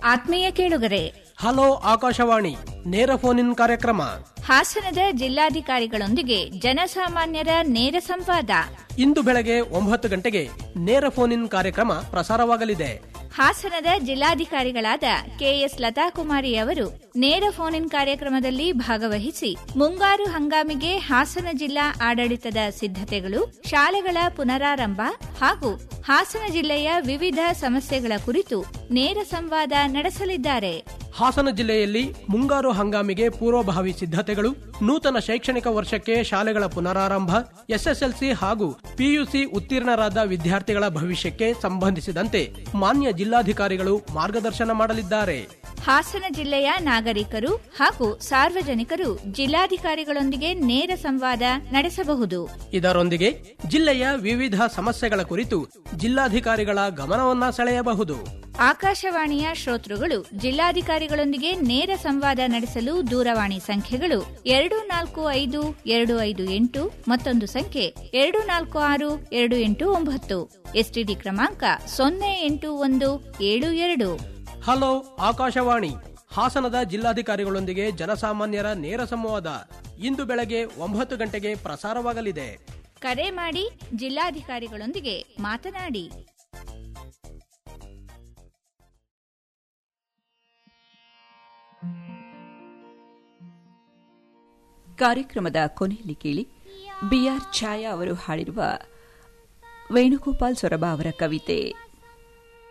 ಆತ್ಮೀಯ ಕೇಳುಗರೆ ಹಲೋ ಆಕಾಶವಾಣಿ ನೇರ ಫೋನ್ ಇನ್ ಕಾರ್ಯಕ್ರಮ ಹಾಸನದ ಜಿಲ್ಲಾಧಿಕಾರಿಗಳೊಂದಿಗೆ ಜನಸಾಮಾನ್ಯರ ನೇರ ಸಂವಾದ ಇಂದು ಬೆಳಗ್ಗೆ ಒಂಬತ್ತು ಗಂಟೆಗೆ ನೇರ ಫೋನ್ ಇನ್ ಕಾರ್ಯಕ್ರಮ ಪ್ರಸಾರವಾಗಲಿದೆ ಹಾಸನದ ಜಿಲ್ಲಾಧಿಕಾರಿಗಳಾದ ಕೆಎಸ್ ಲತಾಕುಮಾರಿ ಅವರು ನೇರ ಫೋನ್ ಇನ್ ಕಾರ್ಯಕ್ರಮದಲ್ಲಿ ಭಾಗವಹಿಸಿ ಮುಂಗಾರು ಹಂಗಾಮಿಗೆ ಹಾಸನ ಜಿಲ್ಲಾ ಆಡಳಿತದ ಸಿದ್ಧತೆಗಳು ಶಾಲೆಗಳ ಪುನರಾರಂಭ ಹಾಗೂ ಹಾಸನ ಜಿಲ್ಲೆಯ ವಿವಿಧ ಸಮಸ್ಯೆಗಳ ಕುರಿತು ನೇರ ಸಂವಾದ ನಡೆಸಲಿದ್ದಾರೆ ಹಾಸನ ಜಿಲ್ಲೆಯಲ್ಲಿ ಮುಂಗಾರು ಹಂಗಾಮಿಗೆ ಪೂರ್ವಭಾವಿ ಸಿದ್ಧತೆಗಳು ನೂತನ ಶೈಕ್ಷಣಿಕ ವರ್ಷಕ್ಕೆ ಶಾಲೆಗಳ ಪುನರಾರಂಭ ಎಸ್ಎಸ್ಎಲ್ಸಿ ಹಾಗೂ ಪಿಯುಸಿ ಉತ್ತೀರ್ಣರಾದ ವಿದ್ಯಾರ್ಥಿಗಳ ಭವಿಷ್ಯಕ್ಕೆ ಸಂಬಂಧಿಸಿದಂತೆ ಮಾನ್ಯ ಜಿಲ್ಲಾಧಿಕಾರಿಗಳು ಮಾರ್ಗದರ್ಶನ ಮಾಡಲಿದ್ದಾರೆ ಹಾಸನ ಜಿಲ್ಲೆಯ ನಾಗರಿಕರು ಹಾಗೂ ಸಾರ್ವಜನಿಕರು ಜಿಲ್ಲಾಧಿಕಾರಿಗಳೊಂದಿಗೆ ನೇರ ಸಂವಾದ ನಡೆಸಬಹುದು ಇದರೊಂದಿಗೆ ಜಿಲ್ಲೆಯ ವಿವಿಧ ಸಮಸ್ಯೆಗಳ ಕುರಿತು ಜಿಲ್ಲಾಧಿಕಾರಿಗಳ ಗಮನವನ್ನ ಸೆಳೆಯಬಹುದು ಆಕಾಶವಾಣಿಯ ಶ್ರೋತೃಗಳು ಜಿಲ್ಲಾಧಿಕಾರಿಗಳೊಂದಿಗೆ ನೇರ ಸಂವಾದ ನಡೆಸಲು ದೂರವಾಣಿ ಸಂಖ್ಯೆಗಳು ಎರಡು ನಾಲ್ಕು ಐದು ಎರಡು ಐದು ಎಂಟು ಮತ್ತೊಂದು ಸಂಖ್ಯೆ ಎರಡು ನಾಲ್ಕು ಆರು ಎರಡು ಎಂಟು ಒಂಬತ್ತು ಎಸ್ಟಿಡಿ ಕ್ರಮಾಂಕ ಸೊನ್ನೆ ಎಂಟು ಒಂದು ಏಳು ಎರಡು ಹಲೋ ಆಕಾಶವಾಣಿ ಹಾಸನದ ಜಿಲ್ಲಾಧಿಕಾರಿಗಳೊಂದಿಗೆ ಜನಸಾಮಾನ್ಯರ ನೇರ ಸಂವಾದ ಇಂದು ಬೆಳಗ್ಗೆ ಒಂಬತ್ತು ಗಂಟೆಗೆ ಪ್ರಸಾರವಾಗಲಿದೆ ಕರೆ ಮಾಡಿ ಜಿಲ್ಲಾಧಿಕಾರಿಗಳೊಂದಿಗೆ ಮಾತನಾಡಿ ಕಾರ್ಯಕ್ರಮದ ಕೊನೆಯಲ್ಲಿ ಕೇಳಿ ಬಿಆರ್ ಛಾಯಾ ಅವರು ಹಾಡಿರುವ ವೇಣುಗೋಪಾಲ್ ಸೊರಬ ಅವರ ಕವಿತೆ